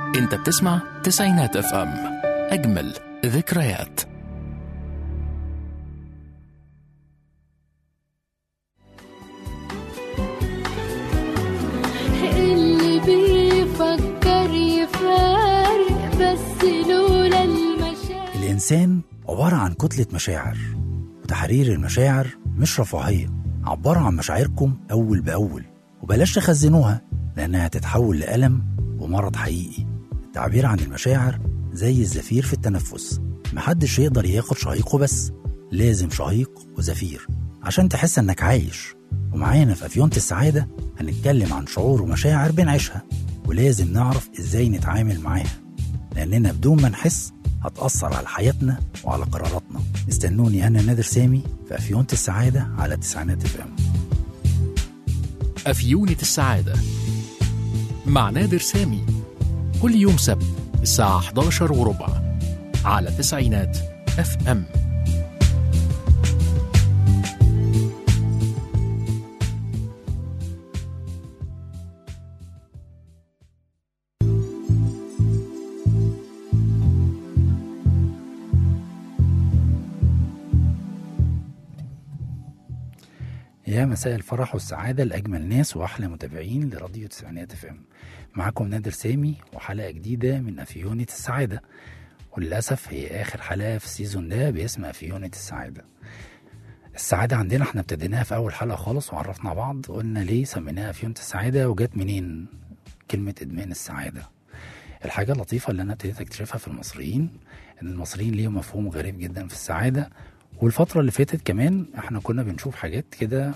انت بتسمع تسعينات اف ام اجمل ذكريات اللي بيفكر يفارق بس لولا المشاعر الإنسان عبارة عن كتلة مشاعر وتحرير المشاعر مش رفاهية عبروا عن مشاعركم أول بأول وبلاش تخزنوها لأنها هتتحول لألم ومرض حقيقي التعبير عن المشاعر زي الزفير في التنفس محدش يقدر ياخد شهيقه بس لازم شهيق وزفير عشان تحس انك عايش ومعانا في أفيونة السعادة هنتكلم عن شعور ومشاعر بنعيشها ولازم نعرف ازاي نتعامل معاها لأننا بدون ما نحس هتأثر على حياتنا وعلى قراراتنا استنوني أنا نادر سامي في أفيونة السعادة على تسعينات اف ام أفيونة السعادة مع نادر سامي كل يوم سبت الساعة 11 وربع على تسعينات اف ام يا مساء الفرح والسعادة لأجمل ناس وأحلى متابعين لراديو تسعينات اف ام معاكم نادر سامي وحلقة جديدة من أفيونة السعادة وللأسف هي آخر حلقة في السيزون ده باسم أفيونة السعادة السعادة عندنا احنا ابتديناها في أول حلقة خالص وعرفنا بعض قلنا ليه سميناها أفيونة السعادة وجت منين كلمة إدمان السعادة الحاجة اللطيفة اللي أنا ابتديت أكتشفها في المصريين إن المصريين ليهم مفهوم غريب جدا في السعادة والفترة اللي فاتت كمان احنا كنا بنشوف حاجات كده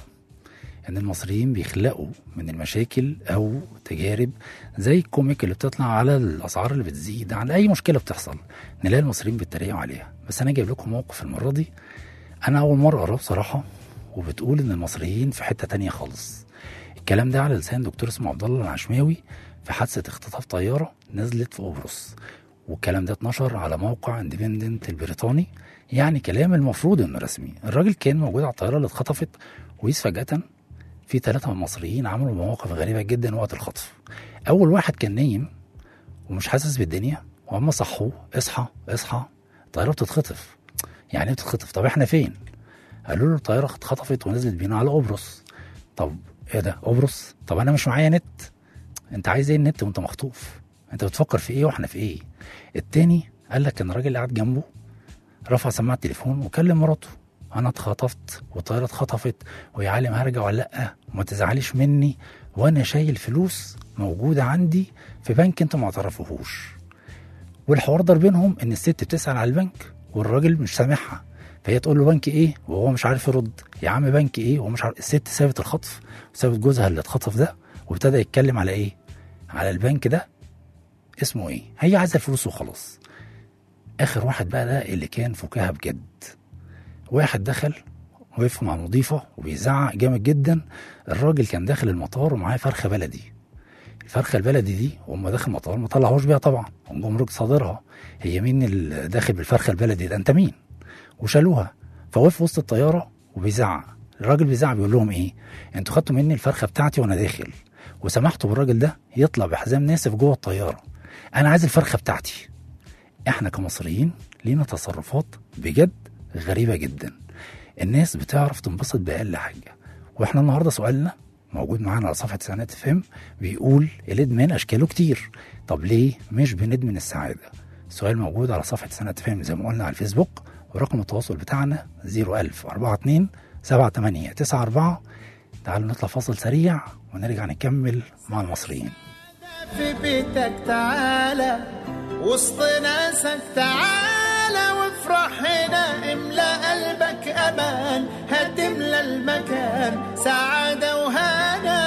ان المصريين بيخلقوا من المشاكل او تجارب زي الكوميك اللي بتطلع على الاسعار اللي بتزيد على اي مشكله بتحصل نلاقي المصريين بيتريقوا عليها بس انا جايب لكم موقف المره دي انا اول مره اقراه بصراحه وبتقول ان المصريين في حته تانية خالص الكلام ده على لسان دكتور اسمه عبد الله العشماوي في حادثه اختطاف طياره نزلت في قبرص والكلام ده اتنشر على موقع اندبندنت البريطاني يعني كلام المفروض انه رسمي الراجل كان موجود على الطياره اللي اتخطفت ويس فجاه في ثلاثة من المصريين عملوا مواقف غريبة جدا وقت الخطف أول واحد كان نايم ومش حاسس بالدنيا وهم صحوه اصحى اصحى الطيارة بتتخطف يعني ايه بتتخطف طب احنا فين قالوا له الطيارة اتخطفت ونزلت بينا على قبرص طب ايه ده قبرص طب انا مش معايا نت انت عايز ايه النت وانت مخطوف انت بتفكر في ايه واحنا في ايه التاني قال لك كان راجل قاعد جنبه رفع سماعة التليفون وكلم مراته انا اتخطفت والطياره اتخطفت ويا عالم هرجع ولا لا وما تزعليش مني وانا شايل فلوس موجوده عندي في بنك انت ما تعرفوهوش والحوار ده بينهم ان الست بتسال على البنك والراجل مش سامعها فهي تقول له بنك ايه وهو مش عارف يرد يا عم بنك ايه وهو مش عارف الست سابت الخطف وسابت جوزها اللي اتخطف ده وابتدى يتكلم على ايه على البنك ده اسمه ايه هي عايزه الفلوس وخلاص اخر واحد بقى ده اللي كان فكاهه بجد واحد دخل وقف مع مضيفة وبيزعق جامد جدا الراجل كان داخل المطار ومعاه فرخة بلدي الفرخة البلدي دي وهم داخل المطار ما طلعوش بيها طبعا الجمرك صادرها هي مين اللي داخل بالفرخة البلدي ده انت مين وشالوها فوقف وسط الطيارة وبيزعق الراجل بيزعق بيقول لهم ايه انتوا خدتوا مني الفرخة بتاعتي وانا داخل وسمحتوا بالراجل ده يطلع بحزام ناسف جوه الطيارة انا عايز الفرخة بتاعتي احنا كمصريين لينا تصرفات بجد غريبة جدا الناس بتعرف تنبسط بأقل حاجة واحنا النهاردة سؤالنا موجود معانا على صفحة سنة فهم بيقول الإدمان أشكاله كتير طب ليه مش بندمن السعادة السؤال موجود على صفحة سنة فهم زي ما قلنا على الفيسبوك ورقم التواصل بتاعنا 01000 42 78 94 تعالوا نطلع فاصل سريع ونرجع نكمل مع المصريين في بيتك تعالى وسط ناسك تعالى وافرح هنا املا قلبك امان هتملى المكان سعاده وهنا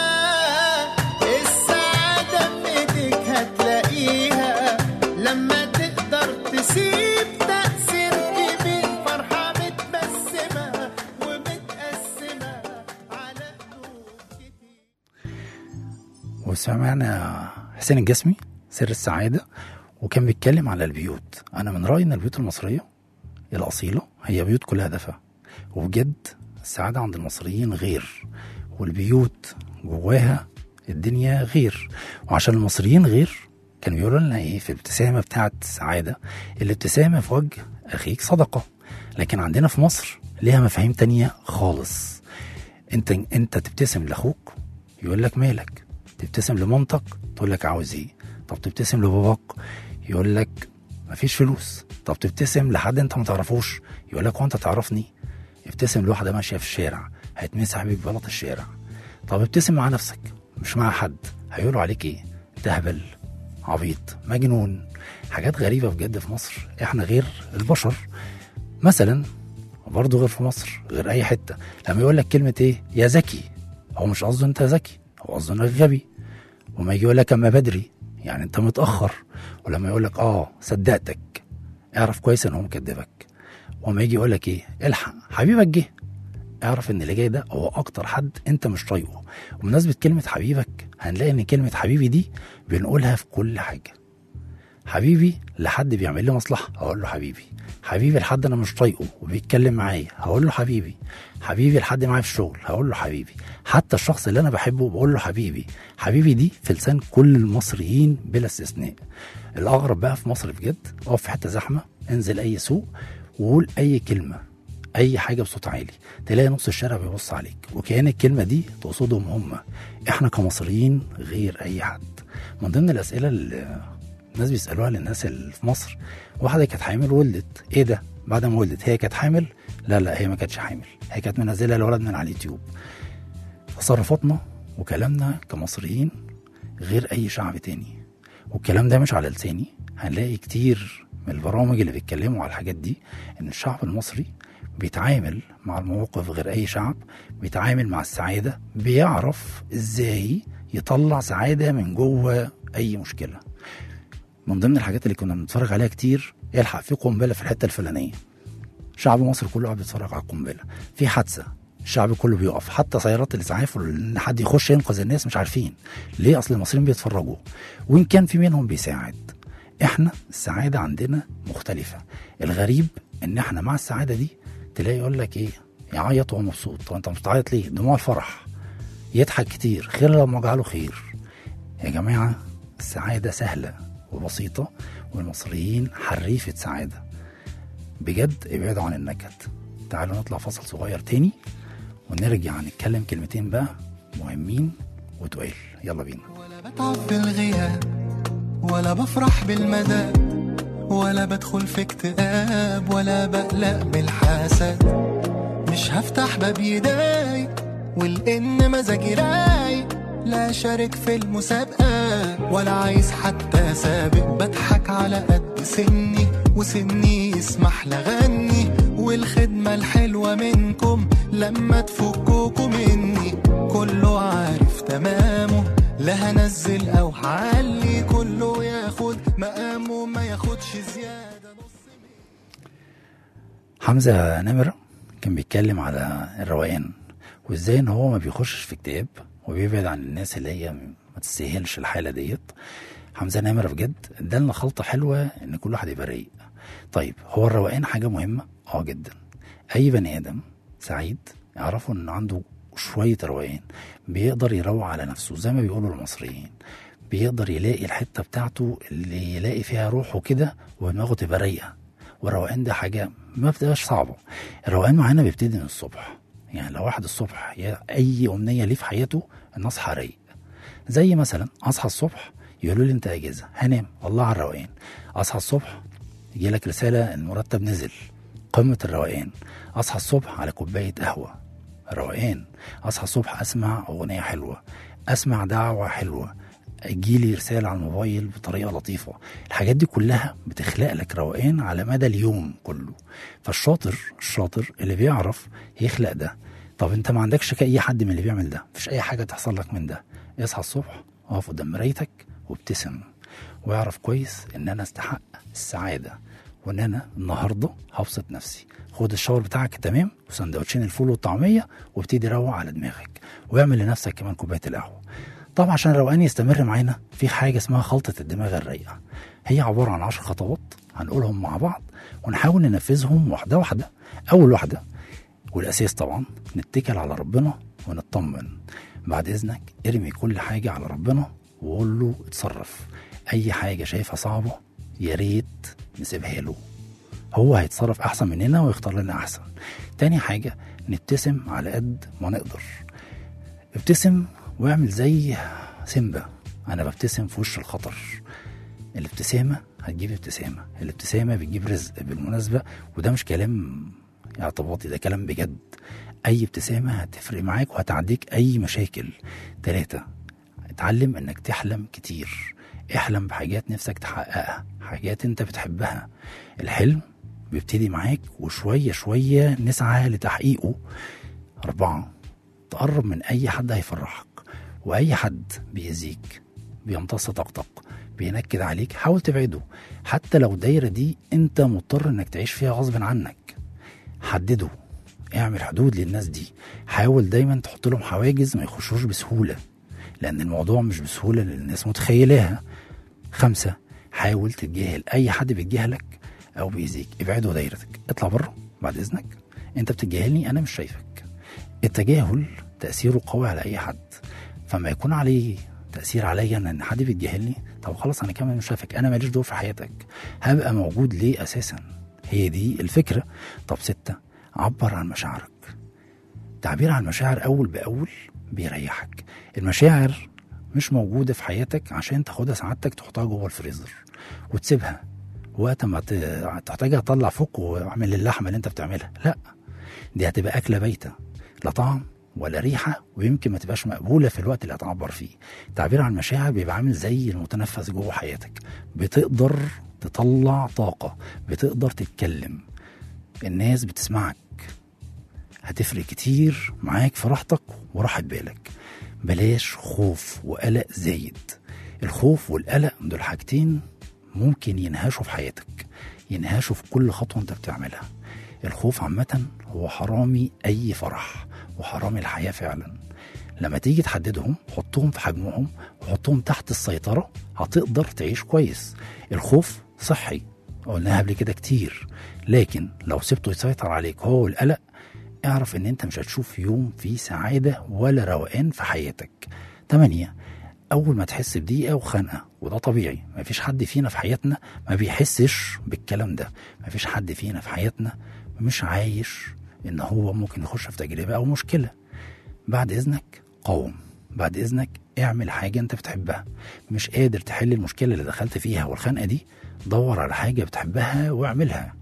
السعاده في ايديك هتلاقيها لما تقدر تسيب تاثير كبير فرحه متبسمه ومتقسمه على قلوب كتير وسمعنا حسين الجسمي سر السعادة وكان بيتكلم على البيوت أنا من رأيي إن البيوت المصرية الأصيلة هي بيوت كلها دفى وبجد السعادة عند المصريين غير والبيوت جواها الدنيا غير وعشان المصريين غير كانوا بيقولوا لنا ايه في الابتسامه بتاعه السعاده الابتسامه في وجه اخيك صدقه لكن عندنا في مصر ليها مفاهيم تانية خالص انت انت تبتسم لاخوك يقول لك مالك تبتسم لمامتك تقول لك عاوز ايه طب تبتسم لباباك يقول لك مفيش فلوس طب تبتسم لحد انت ما تعرفوش يقول لك هو انت تعرفني ابتسم لواحده ماشيه في الشارع هتمسح بيك بلط الشارع طب ابتسم مع نفسك مش مع حد هيقولوا عليك ايه تهبل عبيط مجنون حاجات غريبه بجد في مصر احنا غير البشر مثلا برضه غير في مصر غير اي حته لما يقول لك كلمه ايه يا ذكي هو مش قصده انت ذكي هو قصده انك غبي وما يجي يقول لك اما بدري يعني انت متاخر ولما يقول لك اه صدقتك اعرف كويس ان هو مكدبك وما يجي يقول لك ايه الحق حبيبك جه اعرف ان اللي جاي ده هو اكتر حد انت مش طايقه وبمناسبه كلمه حبيبك هنلاقي ان كلمه حبيبي دي بنقولها في كل حاجه حبيبي لحد بيعمل لي مصلحه اقول له حبيبي حبيبي لحد انا مش طايقه وبيتكلم معايا هقول له حبيبي حبيبي لحد معايا في الشغل هقول له حبيبي حتى الشخص اللي انا بحبه بقول له حبيبي حبيبي دي في لسان كل المصريين بلا استثناء الاغرب بقى في مصر بجد اقف في حته زحمه انزل اي سوق وقول اي كلمه اي حاجه بصوت عالي تلاقي نص الشارع بيبص عليك وكأن الكلمه دي تقصدهم هم احنا كمصريين غير اي حد من ضمن الاسئله اللي الناس بيسالوها للناس اللي في مصر واحده كانت حامل وولدت ايه ده بعد ما ولدت هي كانت حامل لا لا هي ما كانتش حامل هي كانت منزله الولد من على اليوتيوب تصرفاتنا وكلامنا كمصريين غير اي شعب تاني والكلام ده مش على لساني هنلاقي كتير من البرامج اللي بيتكلموا على الحاجات دي ان الشعب المصري بيتعامل مع المواقف غير اي شعب بيتعامل مع السعاده بيعرف ازاي يطلع سعاده من جوه اي مشكله من ضمن الحاجات اللي كنا بنتفرج عليها كتير الحق في قنبله في الحته الفلانيه شعب مصر كله قاعد بيتفرج على القنبله في حادثه الشعب كله بيقف حتى سيارات الاسعاف ان حد يخش ينقذ الناس مش عارفين ليه اصل المصريين بيتفرجوا وان كان في منهم بيساعد احنا السعاده عندنا مختلفه الغريب ان احنا مع السعاده دي تلاقي يقول لك ايه يعيط وهو مبسوط طب انت مش بتعيط ليه دموع الفرح يضحك كتير خير لما جعله خير يا جماعه السعاده سهله وبسيطه والمصريين حريفه سعاده بجد ابعدوا عن النكد تعالوا نطلع فصل صغير تاني ونرجع نتكلم كلمتين بقى مهمين وتقال يلا بينا ولا بتعب بالغياب ولا بفرح بالمدى ولا بدخل في اكتئاب ولا بقلق من الحسد مش هفتح باب يداي والان مزاجي رايق لا شارك في المسابقة ولا عايز حتى سابق بضحك على قد سني وسني يسمح لغني والخدمة الحلوة منكم لما تفكوكوا مني كله عارف تمامه لا هنزل او هعلي كله ياخد مقامه ما ياخدش زيادة نص حمزه نمره كان بيتكلم على الروقان وازاي ان هو ما بيخشش في اكتئاب وبيبعد عن الناس اللي هي ما تستاهلش الحاله ديت حمزه نمره بجد ادالنا خلطه حلوه ان كل واحد يبقى رايق طيب هو الروقان حاجه مهمه اه جدا اي بني ادم سعيد يعرفوا ان عنده شويه روقان بيقدر يروق على نفسه زي ما بيقولوا المصريين بيقدر يلاقي الحته بتاعته اللي يلاقي فيها روحه كده ودماغه تبقى رايقه والروقان ده حاجه ما بتبقاش صعبه الروقان معانا بيبتدي من الصبح يعني لو واحد الصبح يا اي امنيه ليه في حياته ان اصحى رايق زي مثلا اصحى الصبح يقولوا لي انت اجازه هنام والله على الروقان اصحى الصبح يجي لك رساله المرتب نزل قمه الروقان اصحى الصبح على كوبايه قهوه روقان اصحى الصبح اسمع اغنيه حلوه اسمع دعوه حلوه يجيلي رسالة على الموبايل بطريقة لطيفة الحاجات دي كلها بتخلق لك روقان على مدى اليوم كله فالشاطر الشاطر اللي بيعرف يخلق ده طب انت ما عندكش اي حد من اللي بيعمل ده مفيش اي حاجة تحصل لك من ده اصحى الصبح اقف قدام مرايتك وابتسم واعرف كويس ان انا استحق السعادة وان انا النهارده هبسط نفسي خد الشاور بتاعك تمام وسندوتشين الفول والطعميه وابتدي روق على دماغك واعمل لنفسك كمان كوبايه القهوه طبعا عشان الروقان يستمر معانا في حاجه اسمها خلطه الدماغ الرايقه هي عباره عن عشر خطوات هنقولهم مع بعض ونحاول ننفذهم واحده واحده اول واحده والاساس طبعا نتكل على ربنا ونطمن بعد اذنك ارمي كل حاجه على ربنا وقول له اتصرف اي حاجه شايفها صعبه يا ريت نسيبها له هو هيتصرف احسن مننا ويختار لنا احسن تاني حاجه نبتسم على قد ما نقدر ابتسم واعمل زي سيمبا انا ببتسم في وش الخطر الابتسامه هتجيب ابتسامه الابتسامه بتجيب رزق بالمناسبه وده مش كلام اعتباطي ده كلام بجد اي ابتسامه هتفرق معاك وهتعديك اي مشاكل تلاتة اتعلم انك تحلم كتير احلم بحاجات نفسك تحققها حاجات انت بتحبها الحلم بيبتدي معاك وشوية شوية نسعى لتحقيقه أربعة تقرب من أي حد هيفرحك وأي حد بيأذيك بيمتص طاقتك بينكد عليك حاول تبعده حتى لو الدايرة دي أنت مضطر إنك تعيش فيها غصب عنك حدده اعمل حدود للناس دي حاول دايما تحط لهم حواجز ما يخشوش بسهولة لأن الموضوع مش بسهولة اللي الناس متخيلاها خمسة حاول تتجاهل أي حد بيتجاهلك أو بيأذيك ابعده دايرتك اطلع بره بعد إذنك أنت بتتجاهلني أنا مش شايفك التجاهل تأثيره قوي على أي حد فما يكون عليه تأثير عليا إن- ان حد بيتجاهلني طب خلاص انا كمان مش شايفك انا ماليش دور في حياتك هبقى موجود ليه اساسا هي دي الفكره طب ستة عبر عن مشاعرك تعبير عن المشاعر اول باول بيريحك المشاعر مش موجوده في حياتك عشان تاخدها سعادتك تحطها جوه الفريزر وتسيبها وقت ما ت- تحتاجها تطلع فوق واعمل اللحمه اللي انت بتعملها لا دي هتبقى اكله بايته لا طعم ولا ريحه ويمكن ما تبقاش مقبوله في الوقت اللي هتعبر فيه تعبير عن المشاعر بيبقى عامل زي المتنفس جوه حياتك بتقدر تطلع طاقه بتقدر تتكلم الناس بتسمعك هتفرق كتير معاك في راحتك وراحة بالك بلاش خوف وقلق زايد الخوف والقلق دول حاجتين ممكن ينهاشوا في حياتك ينهاشوا في كل خطوة انت بتعملها الخوف عامة هو حرامي أي فرح وحرامي الحياة فعلا لما تيجي تحددهم حطهم في حجمهم وحطهم تحت السيطرة هتقدر تعيش كويس الخوف صحي قلناها قبل كده كتير لكن لو سبته يسيطر عليك هو والقلق اعرف ان انت مش هتشوف يوم فيه سعادة ولا روقان في حياتك تمانية أول ما تحس بضيقة وخنقة وده طبيعي مفيش حد فينا في حياتنا ما بيحسش بالكلام ده مفيش حد فينا في حياتنا مش عايش إن هو ممكن يخش في تجربة أو مشكلة بعد إذنك قوم بعد إذنك اعمل حاجة أنت بتحبها مش قادر تحل المشكلة اللي دخلت فيها والخنقة دي دور على حاجة بتحبها واعملها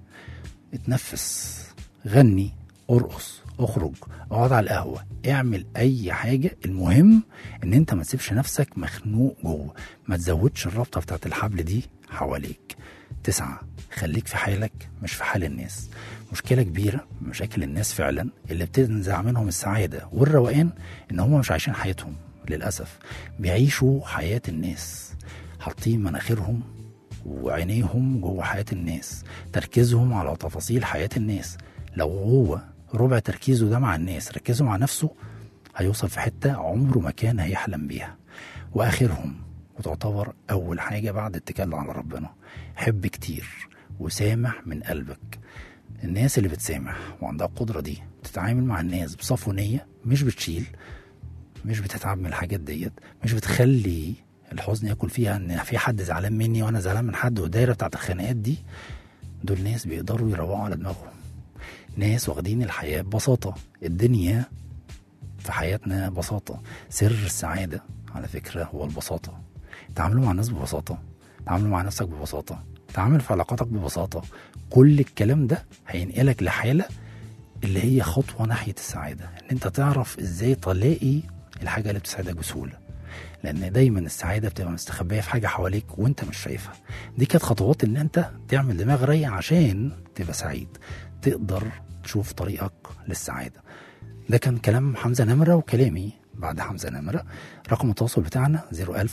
اتنفس غني ارقص اخرج اقعد على القهوة اعمل اي حاجة المهم ان انت ما تسيبش نفسك مخنوق جوه ما تزودش الرابطة بتاعت الحبل دي حواليك تسعة خليك في حالك مش في حال الناس مشكلة كبيرة من مشاكل الناس فعلا اللي بتنزع منهم السعادة والروقان ان هم مش عايشين حياتهم للأسف بيعيشوا حياة الناس حاطين مناخيرهم وعينيهم جوه حياة الناس تركيزهم على تفاصيل حياة الناس لو هو ربع تركيزه ده مع الناس ركزه مع نفسه هيوصل في حتة عمره ما كان هيحلم بيها وآخرهم وتعتبر أول حاجة بعد اتكال على ربنا حب كتير وسامح من قلبك الناس اللي بتسامح وعندها القدرة دي بتتعامل مع الناس بصفو نية مش بتشيل مش بتتعب من الحاجات ديت مش بتخلي الحزن ياكل فيها ان في حد زعلان مني وانا زعلان من حد والدايره بتاعت الخناقات دي دول ناس بيقدروا يروقوا على دماغهم ناس واخدين الحياه ببساطه الدنيا في حياتنا بساطه سر السعاده على فكره هو البساطه تعاملوا مع الناس ببساطه تعاملوا مع نفسك ببساطه تعامل في علاقاتك ببساطه كل الكلام ده هينقلك لحاله اللي هي خطوه ناحيه السعاده ان انت تعرف ازاي تلاقي الحاجه اللي بتسعدك بسهوله لان دايما السعاده بتبقى مستخبيه في حاجه حواليك وانت مش شايفها دي كانت خطوات ان انت تعمل دماغ رايق عشان تبقى سعيد تقدر تشوف طريقك للسعاده ده كان كلام حمزه نمره وكلامي بعد حمزه نمره رقم التواصل بتاعنا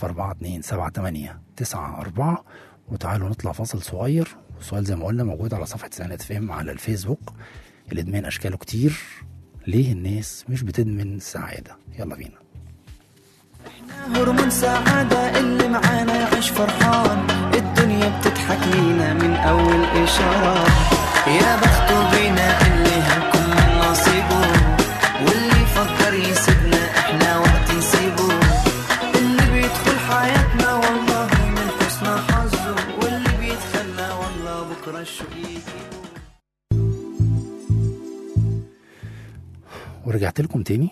01427 وتعالوا نطلع فاصل صغير والسؤال زي ما قلنا موجود على صفحه سنة فهم على الفيسبوك الادمان اشكاله كتير ليه الناس مش بتدمن السعاده يلا بينا هرمون سعادة اللي معانا يعيش فرحان الدنيا بتضحك لينا من أول إشارة يا بخته بينا اللي هنكون من نصيبه واللي يفكر يسيبنا احنا وقت نسيبه اللي بيدخل حياتنا ورجعت لكم تاني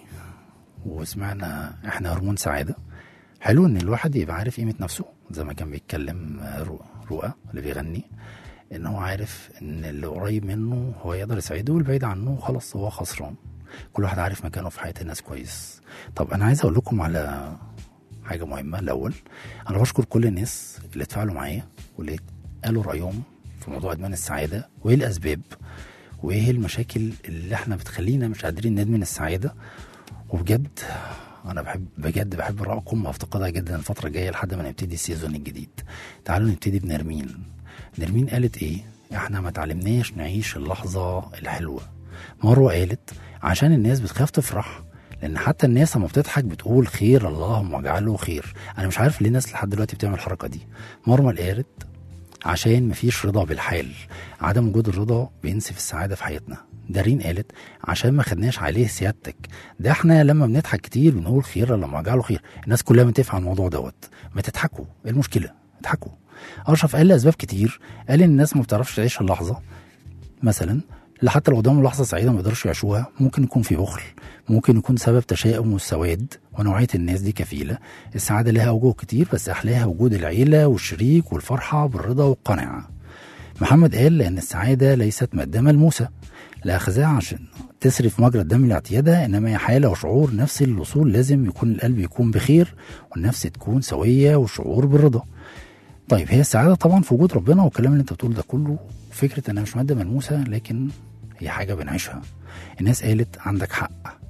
وسمعنا احنا هرمون سعاده حلو ان الواحد يبقى عارف قيمه نفسه زي ما كان بيتكلم رو- رؤى اللي بيغني ان هو عارف ان اللي قريب منه هو يقدر يساعده والبعيد عنه خلاص هو خسران كل واحد عارف مكانه في حياه الناس كويس طب انا عايز اقول لكم على حاجه مهمه الاول انا بشكر كل الناس اللي اتفاعلوا معايا واللي قالوا رايهم في موضوع ادمان السعاده وايه الاسباب وايه المشاكل اللي احنا بتخلينا مش قادرين ندمن السعاده وبجد انا بحب بجد بحب ارائكم وهفتقدها جدا الفتره الجايه لحد ما نبتدي السيزون الجديد تعالوا نبتدي بنرمين نرمين قالت ايه احنا ما تعلمناش نعيش اللحظه الحلوه مروه قالت عشان الناس بتخاف تفرح لان حتى الناس لما بتضحك بتقول خير اللهم اجعله خير انا مش عارف ليه الناس لحد دلوقتي بتعمل الحركه دي مرمى قالت عشان مفيش رضا بالحال عدم وجود الرضا بينسف السعادة في حياتنا دارين قالت عشان ما خدناش عليه سيادتك ده احنا لما بنضحك كتير بنقول خير لما جعله خير الناس كلها متفقة على الموضوع دوت ما تضحكوا ايه المشكلة اضحكوا اشرف قال لاسباب كتير قال ان الناس ما بتعرفش تعيش اللحظة مثلا اللي حتى لو قدامهم لحظة سعيدة ما يقدرش يعيشوها ممكن يكون في بخل ممكن يكون سبب تشاؤم والسواد ونوعية الناس دي كفيلة السعادة لها وجوه كتير بس أحلاها وجود العيلة والشريك والفرحة بالرضا والقناعة محمد قال لأن السعادة ليست مادة ملموسة لا أخذها عشان تسري في مجرى الدم لاعتيادها إنما هي حالة وشعور نفس الوصول لازم يكون القلب يكون بخير والنفس تكون سوية وشعور بالرضا طيب هي السعادة طبعا في وجود ربنا والكلام اللي انت بتقوله ده كله فكرة انها مش مادة ملموسة لكن هي حاجة بنعيشها الناس قالت عندك حق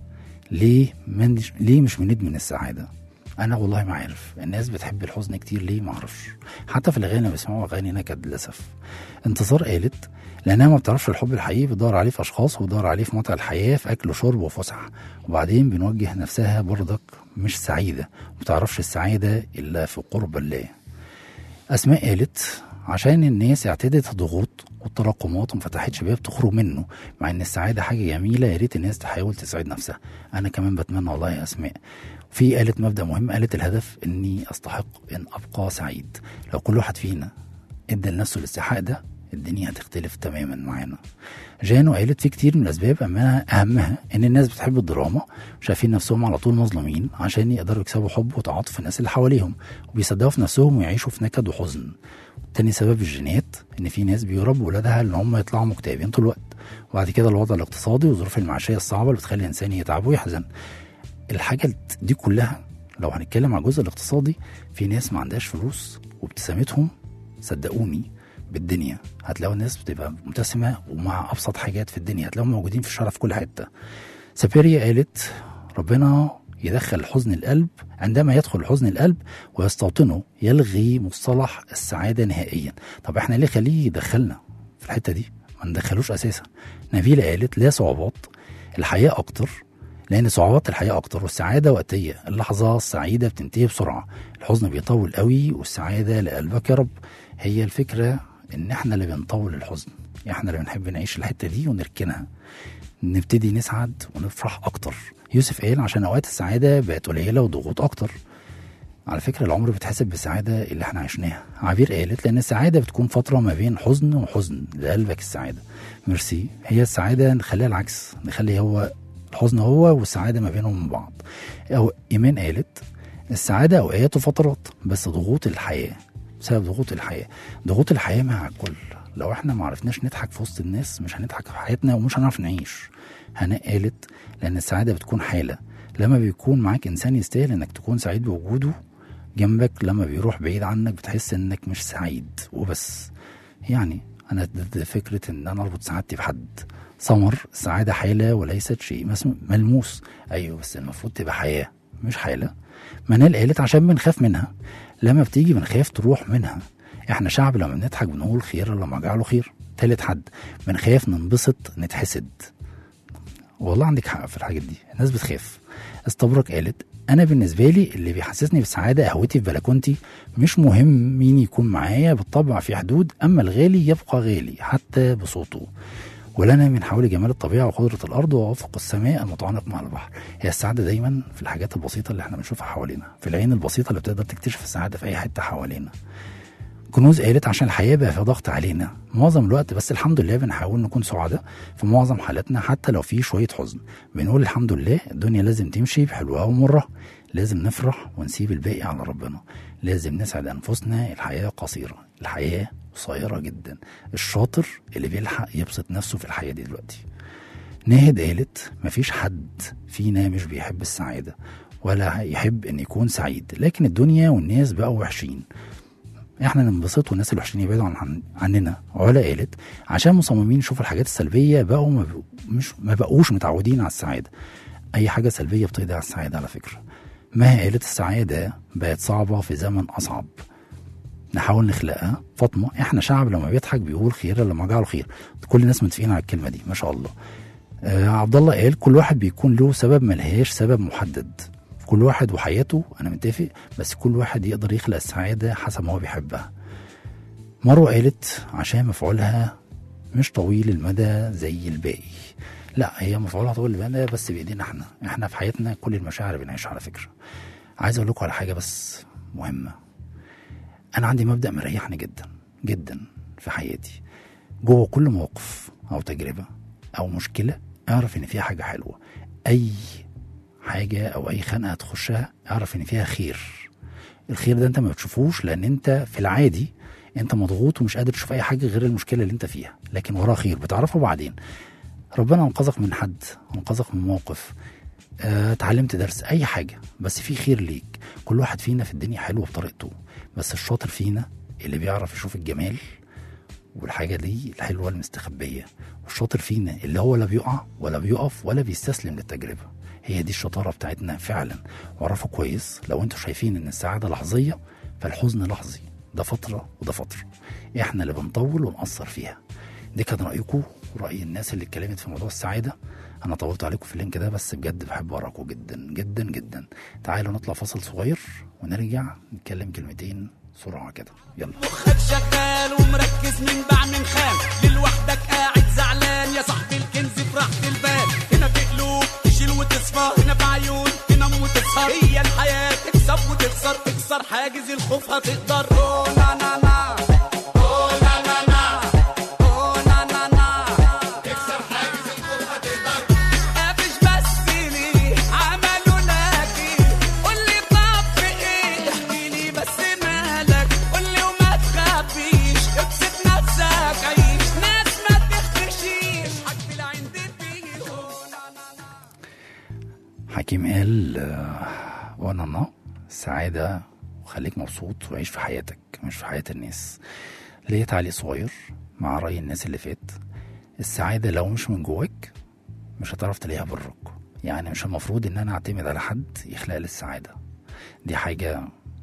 ليه من ليه مش بندمن السعادة انا والله ما عارف الناس بتحب الحزن كتير ليه ما اعرفش حتى في الاغاني بيسمعوا اغاني نكد للاسف انتصار قالت لانها ما بتعرفش الحب الحقيقي بتدور عليه في اشخاص وبتدور عليه في متع الحياه في اكل وشرب وفسح وبعدين بنوجه نفسها برضك مش سعيده ما بتعرفش السعاده الا في قرب الله اسماء قالت عشان الناس اعتدت الضغوط والتراكمات وما فتحتش باب تخرج منه مع ان السعاده حاجه جميله يا ريت الناس تحاول تسعد نفسها انا كمان بتمنى والله يا اسماء في قالت مبدا مهم قالت الهدف اني استحق ان ابقى سعيد لو كل واحد فينا ادى لنفسه الاستحقاق ده الدنيا هتختلف تماما معانا جانو قالت في كتير من الاسباب اما اهمها ان الناس بتحب الدراما وشايفين نفسهم على طول مظلومين عشان يقدروا يكسبوا حب وتعاطف الناس اللي حواليهم وبيصدقوا في نفسهم ويعيشوا في نكد وحزن تاني سبب الجينات ان في ناس بيربوا ولادها ان هم يطلعوا مكتئبين طول الوقت وبعد كده الوضع الاقتصادي والظروف المعيشيه الصعبه اللي بتخلي الانسان يتعب ويحزن الحاجه دي كلها لو هنتكلم على الجزء الاقتصادي في ناس ما عندهاش فلوس وابتسامتهم صدقوني بالدنيا هتلاقوا الناس بتبقى مبتسمه ومع ابسط حاجات في الدنيا هتلاقوهم موجودين في الشارع في كل حته سابيريا قالت ربنا يدخل حزن القلب عندما يدخل حزن القلب ويستوطنه يلغي مصطلح السعاده نهائيا طب احنا ليه خليه يدخلنا في الحته دي ما ندخلوش اساسا نبيله قالت لا صعوبات الحياه اكتر لان صعوبات الحياه اكتر والسعاده وقتيه اللحظه السعيده بتنتهي بسرعه الحزن بيطول قوي والسعاده لقلبك يا رب هي الفكره ان احنا اللي بنطول الحزن احنا اللي بنحب نعيش الحته دي ونركنها نبتدي نسعد ونفرح اكتر يوسف قال عشان اوقات السعاده بقت قليله وضغوط اكتر على فكرة العمر بيتحسب بالسعادة اللي احنا عشناها عبير قالت لأن السعادة بتكون فترة ما بين حزن وحزن لقلبك السعادة ميرسي هي السعادة نخليها العكس نخلي هو الحزن هو والسعادة ما بينهم من بعض أو إيمان قالت السعادة أوقات وفترات بس ضغوط الحياة بسبب ضغوط الحياة ضغوط الحياة مع الكل لو احنا ما عرفناش نضحك في وسط الناس مش هنضحك في حياتنا ومش هنعرف نعيش هناء قالت لأن السعادة بتكون حالة لما بيكون معاك إنسان يستاهل إنك تكون سعيد بوجوده جنبك لما بيروح بعيد عنك بتحس إنك مش سعيد وبس يعني أنا ضد فكرة إن أنا أربط سعادتي بحد سمر السعادة حالة وليست شيء مس- ملموس أيوه بس المفروض تبقى حياة مش حالة منال قالت عشان بنخاف منها لما بتيجي بنخاف تروح منها احنا شعب لما بنضحك بنقول خير لما جعله خير تالت حد بنخاف ننبسط نتحسد والله عندك حق في الحاجات دي الناس بتخاف استبرك قالت انا بالنسبه لي اللي بيحسسني بالسعاده قهوتي في بلكونتي مش مهم مين يكون معايا بالطبع في حدود اما الغالي يبقى غالي حتى بصوته ولنا من حول جمال الطبيعه وخضره الارض وافق السماء المتعانق مع البحر هي السعاده دايما في الحاجات البسيطه اللي احنا بنشوفها حوالينا في العين البسيطه اللي بتقدر تكتشف السعاده في اي حته حوالينا كنوز قالت عشان الحياة بقى فيها ضغط علينا معظم الوقت بس الحمد لله بنحاول نكون سعداء في معظم حالاتنا حتى لو في شوية حزن بنقول الحمد لله الدنيا لازم تمشي بحلوها ومرها لازم نفرح ونسيب الباقي على ربنا لازم نسعد أنفسنا الحياة قصيرة الحياة قصيرة جدا الشاطر اللي بيلحق يبسط نفسه في الحياة دي دلوقتي ناهد قالت مفيش حد فينا مش بيحب السعادة ولا يحب ان يكون سعيد لكن الدنيا والناس بقوا وحشين احنا ننبسط والناس الوحشين يبعدوا عن عن- عننا علا قالت عشان مصممين يشوفوا الحاجات السلبيه بقوا ما, بقوا مش ما بقوش متعودين على السعاده اي حاجه سلبيه بتقضي على السعاده على فكره مها قالت السعاده بقت صعبه في زمن اصعب نحاول نخلقها فاطمه احنا شعب لما بيضحك بيقول خير لما جعله خير كل الناس متفقين على الكلمه دي ما شاء الله آه عبد الله قال كل واحد بيكون له سبب ملهاش سبب محدد كل واحد وحياته انا متفق بس كل واحد يقدر يخلق السعاده حسب ما هو بيحبها مروه قالت عشان مفعولها مش طويل المدى زي الباقي لا هي مفعولها طويل المدى بس بايدينا احنا احنا في حياتنا كل المشاعر بنعيشها على فكره عايز اقول لكم على حاجه بس مهمه انا عندي مبدا مريحني جدا جدا في حياتي جوه كل موقف او تجربه او مشكله اعرف ان فيها حاجه حلوه اي حاجه او اي خنقه هتخشها اعرف ان فيها خير الخير ده انت ما بتشوفوش لان انت في العادي انت مضغوط ومش قادر تشوف اي حاجه غير المشكله اللي انت فيها لكن وراه خير بتعرفه بعدين ربنا انقذك من حد انقذك من موقف آه، اتعلمت درس اي حاجه بس في خير ليك كل واحد فينا في الدنيا حلو بطريقته بس الشاطر فينا اللي بيعرف يشوف الجمال والحاجه دي الحلوه المستخبيه والشاطر فينا اللي هو لا بيقع ولا بيقف ولا بيستسلم للتجربه هي دي الشطاره بتاعتنا فعلا واعرفوا كويس لو انتوا شايفين ان السعاده لحظيه فالحزن لحظي ده فتره وده فتره احنا اللي بنطول ونقصر فيها دي كان رايكم وراي الناس اللي اتكلمت في موضوع السعاده انا طولت عليكم في اللينك ده بس بجد بحب اقراكم جدا جدا جدا تعالوا نطلع فاصل صغير ونرجع نتكلم كلمتين سرعه كده يلا مخك شغال ومركز من باع من خان لوحدك قاعد زعلان يا صاحبي الكنز في راحة البال هنا في قلوب تشيل وتصفى هنا في عيون تنام وتسهر هي الحياة تكسب وتخسر تكسر حاجز الخوف هتقدر أوه نا نا نا أوه نا نا نا أوه نا نا نا تكسر حاجز الخوف هتقدر قافش بس ليه عملوا لك ايه قول لي طب في ايه احكي لي بس مالك قول لي وما تخافيش ابسط نفسك عيش ناس ما تختشيش حق العين دي فيهم حكيم قال آه، وانا الله السعادة وخليك مبسوط وعيش في حياتك مش في حياة الناس ليه تعليق صغير مع رأي الناس اللي فات السعادة لو مش من جواك مش هتعرف تلاقيها برك يعني مش المفروض ان انا اعتمد على حد يخلق لي السعادة دي حاجة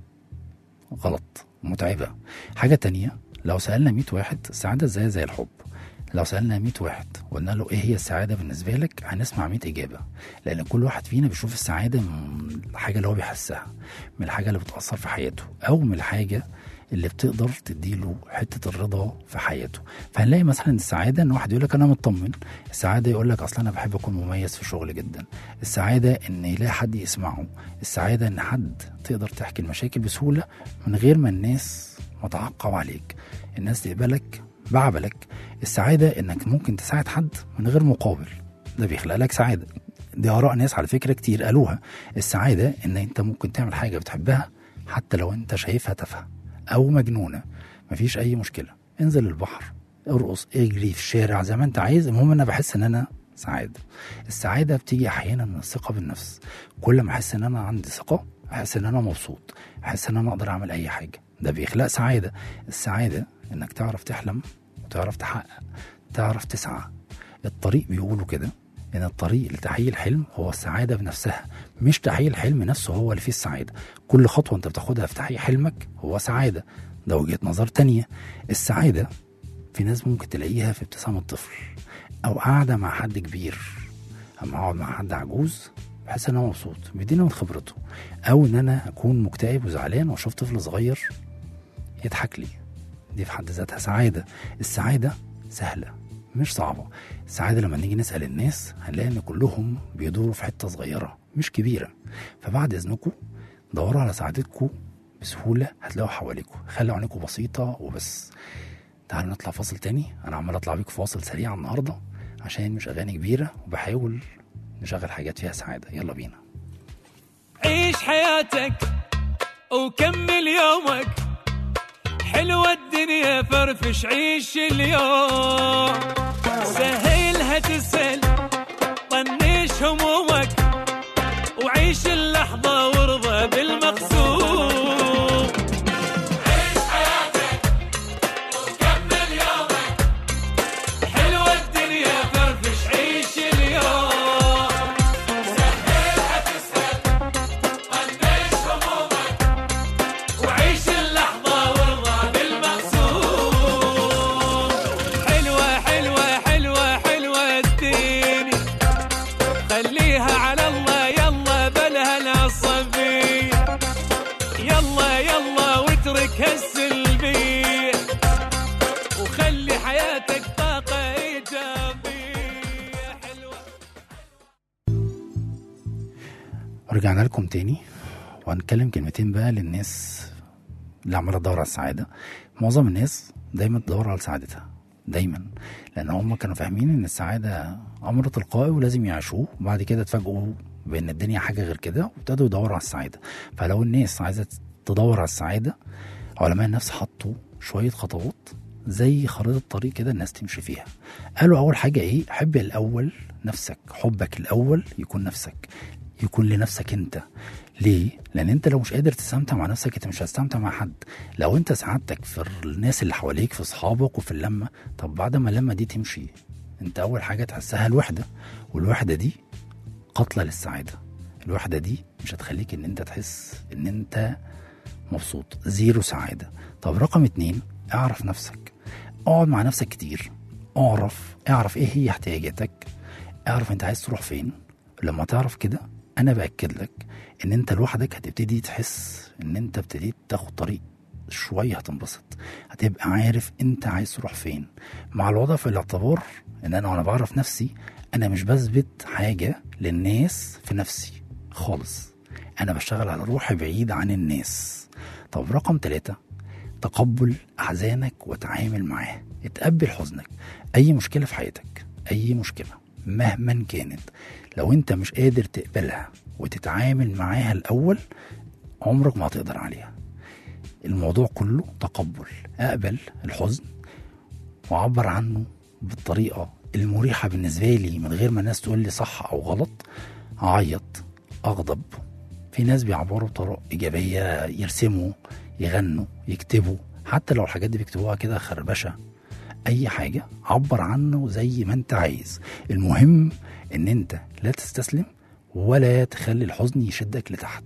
غلط متعبة حاجة تانية لو سألنا 100 واحد السعادة ازاي زي الحب لو سألنا 100 واحد وقلنا له ايه هي السعادة بالنسبة لك هنسمع 100 إجابة لأن كل واحد فينا بيشوف السعادة من الحاجة اللي هو بيحسها من الحاجة اللي بتأثر في حياته أو من الحاجة اللي بتقدر تديله حتة الرضا في حياته فهنلاقي مثلا السعادة ان واحد يقول لك انا مطمن السعادة يقول لك اصلا انا بحب اكون مميز في شغل جدا السعادة ان يلاقي حد يسمعه السعادة ان حد تقدر تحكي المشاكل بسهولة من غير ما الناس متعقب عليك الناس تقبلك بعبلك السعادة انك ممكن تساعد حد من غير مقابل ده بيخلق لك سعادة دي آراء ناس على فكرة كتير قالوها السعادة ان انت ممكن تعمل حاجة بتحبها حتى لو انت شايفها تافهة او مجنونة مفيش اي مشكلة انزل البحر ارقص اجري في الشارع زي ما انت عايز المهم انا بحس ان انا سعادة السعادة بتيجي احيانا من الثقة بالنفس كل ما احس ان انا عندي ثقة احس ان انا مبسوط احس ان انا اقدر اعمل اي حاجة ده بيخلق سعادة السعادة انك تعرف تحلم وتعرف تحقق تعرف تسعى الطريق بيقولوا كده ان الطريق لتحقيق الحلم هو السعاده بنفسها مش تحقيق الحلم نفسه هو اللي فيه السعاده كل خطوه انت بتاخدها في تحقيق حلمك هو سعاده ده وجهه نظر تانية السعاده في ناس ممكن تلاقيها في ابتسامه طفل او قاعده مع حد كبير اما اقعد مع حد عجوز بحس ان انا مبسوط بيديني من خبرته او ان انا اكون مكتئب وزعلان واشوف طفل صغير يضحك لي دي في حد ذاتها سعاده السعاده سهله مش صعبة السعادة لما نيجي نسأل الناس هنلاقي إن كلهم بيدوروا في حتة صغيرة مش كبيرة فبعد إذنكم دوروا على سعادتكم بسهوله هتلاقوا حواليكم خلوا عينيكم بسيطه وبس تعالوا نطلع فاصل تاني انا عمال اطلع بيكم فاصل سريع النهارده عشان مش اغاني كبيره وبحاول نشغل حاجات فيها سعاده يلا بينا عيش حياتك وكمل يومك حلوة الدنيا فرفش عيش اليوم سهلها تسهل طنش همومك وعيش اللحظة وارضى بالمقسوم عيش حياتك وكمل يومك حلوة الدنيا فرفش عيش اليوم سهلها تسهل طنش همومك وعيش اللحظة وارضى بالمقسوم حلوة حلوة حلوة حلوة الدنيا خليها على الله يلا بلها العصبية يلا يلا واترك هالسلبية وخلي حياتك طاقة إيجابية حلوة رجعنا لكم تاني وهنتكلم كلمتين بقى للناس اللي عماله تدور على السعاده معظم الناس دايما تدور على سعادتها دايما لان هم كانوا فاهمين ان السعاده امر تلقائي ولازم يعيشوه وبعد كده اتفاجئوا بان الدنيا حاجه غير كده وابتدوا يدوروا على السعاده فلو الناس عايزه تدور على السعاده علماء النفس حطوا شويه خطوات زي خريطه طريق كده الناس تمشي فيها قالوا اول حاجه ايه حب الاول نفسك حبك الاول يكون نفسك يكون لنفسك انت ليه؟ لان انت لو مش قادر تستمتع مع نفسك انت مش هتستمتع مع حد لو انت سعادتك في الناس اللي حواليك في اصحابك وفي اللمه طب بعد ما اللمه دي تمشي انت اول حاجه تحسها الوحده والوحده دي قاتله للسعاده الوحده دي مش هتخليك ان انت تحس ان انت مبسوط زيرو سعاده طب رقم اتنين اعرف نفسك اقعد مع نفسك كتير اعرف اعرف ايه هي احتياجاتك اعرف انت عايز تروح فين لما تعرف كده انا باكد لك ان انت لوحدك هتبتدي تحس ان انت ابتديت تاخد طريق شويه هتنبسط هتبقى عارف انت عايز تروح فين مع الوضع في الاعتبار ان انا وانا بعرف نفسي انا مش بثبت حاجه للناس في نفسي خالص انا بشتغل على روحي بعيد عن الناس طب رقم ثلاثة تقبل احزانك وتعامل معاه اتقبل حزنك اي مشكله في حياتك اي مشكله مهما كانت لو انت مش قادر تقبلها وتتعامل معاها الاول عمرك ما هتقدر عليها الموضوع كله تقبل اقبل الحزن واعبر عنه بالطريقه المريحه بالنسبه لي من غير ما الناس تقول لي صح او غلط اعيط اغضب في ناس بيعبروا بطرق ايجابيه يرسموا يغنوا يكتبوا حتى لو الحاجات دي بيكتبوها كده خربشه اي حاجه عبر عنه زي ما انت عايز المهم ان انت لا تستسلم ولا تخلي الحزن يشدك لتحت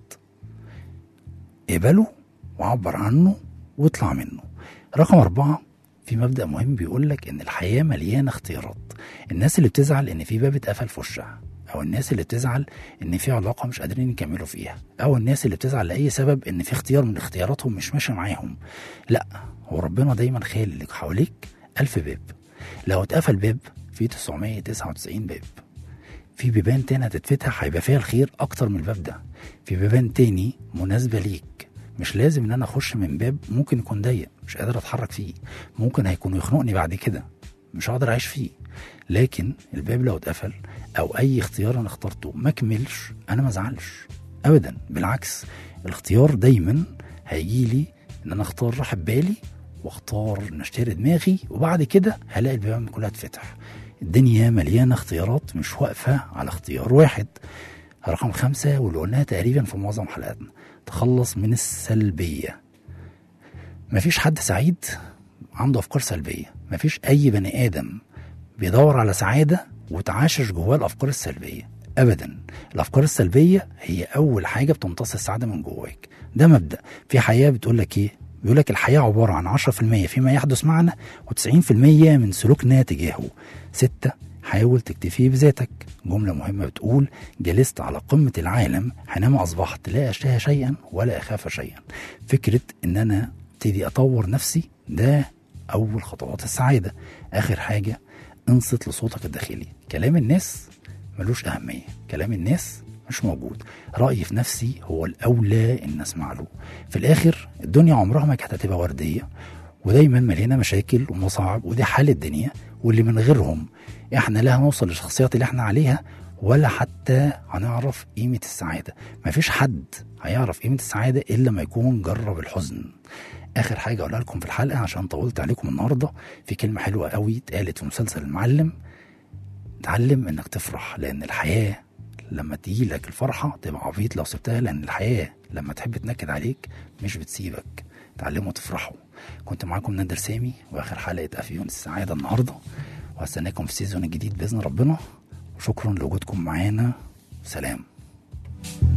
اقبله وعبر عنه واطلع منه رقم أربعة في مبدأ مهم بيقول لك إن الحياة مليانة اختيارات الناس اللي بتزعل إن في باب اتقفل في وشها أو الناس اللي بتزعل إن في علاقة مش قادرين يكملوا فيها أو الناس اللي بتزعل لأي سبب إن في اختيار من اختياراتهم مش ماشي معاهم لا هو ربنا دايما خالق لك حواليك ألف باب لو اتقفل باب في 999 باب في بيبان تاني هتتفتح هيبقى فيها الخير اكتر من الباب ده في بيبان تاني مناسبة ليك مش لازم ان انا اخش من باب ممكن يكون ضيق مش قادر اتحرك فيه ممكن هيكون يخنقني بعد كده مش هقدر اعيش فيه لكن الباب لو اتقفل او اي اختيار انا اخترته ما كملش انا ما ازعلش ابدا بالعكس الاختيار دايما هيجي لي ان انا اختار راحه بالي واختار ان اشتري دماغي وبعد كده هلاقي البيبان كلها تفتح الدنيا مليانه اختيارات مش واقفه على اختيار واحد رقم خمسة واللي قلناها تقريبا في معظم حلقاتنا تخلص من السلبية مفيش حد سعيد عنده أفكار سلبية مفيش أي بني آدم بيدور على سعادة وتعاشش جواه الأفكار السلبية أبدا الأفكار السلبية هي أول حاجة بتمتص السعادة من جواك ده مبدأ في حياة بتقول لك إيه بيقول لك الحياة عبارة عن 10% فيما يحدث معنا و90% من سلوكنا تجاهه ستة حاول تكتفي بذاتك جملة مهمة بتقول جلست على قمة العالم حينما أصبحت لا أشتهي شيئا ولا أخاف شيئا فكرة إن أنا ابتدي أطور نفسي ده أول خطوات السعادة آخر حاجة انصت لصوتك الداخلي كلام الناس ملوش أهمية كلام الناس مش موجود رأيي في نفسي هو الأولى إن أسمع له في الآخر الدنيا عمرها ما كانت هتبقى وردية ودايما مليانة مشاكل ومصاعب ودي حال الدنيا واللي من غيرهم احنا لا هنوصل للشخصيات اللي احنا عليها ولا حتى هنعرف قيمة السعادة مفيش حد هيعرف قيمة السعادة إلا ما يكون جرب الحزن آخر حاجة أقولها لكم في الحلقة عشان طولت عليكم النهاردة في كلمة حلوة قوي اتقالت في مسلسل المعلم اتعلم انك تفرح لان الحياه لما تيجي لك الفرحه تبقى عبيط لو سبتها لان الحياه لما تحب تنكد عليك مش بتسيبك اتعلموا تفرحوا كنت معاكم نادر سامي واخر حلقه افيون السعاده النهارده وهستناكم في السيزون الجديد باذن ربنا وشكرا لوجودكم معانا سلام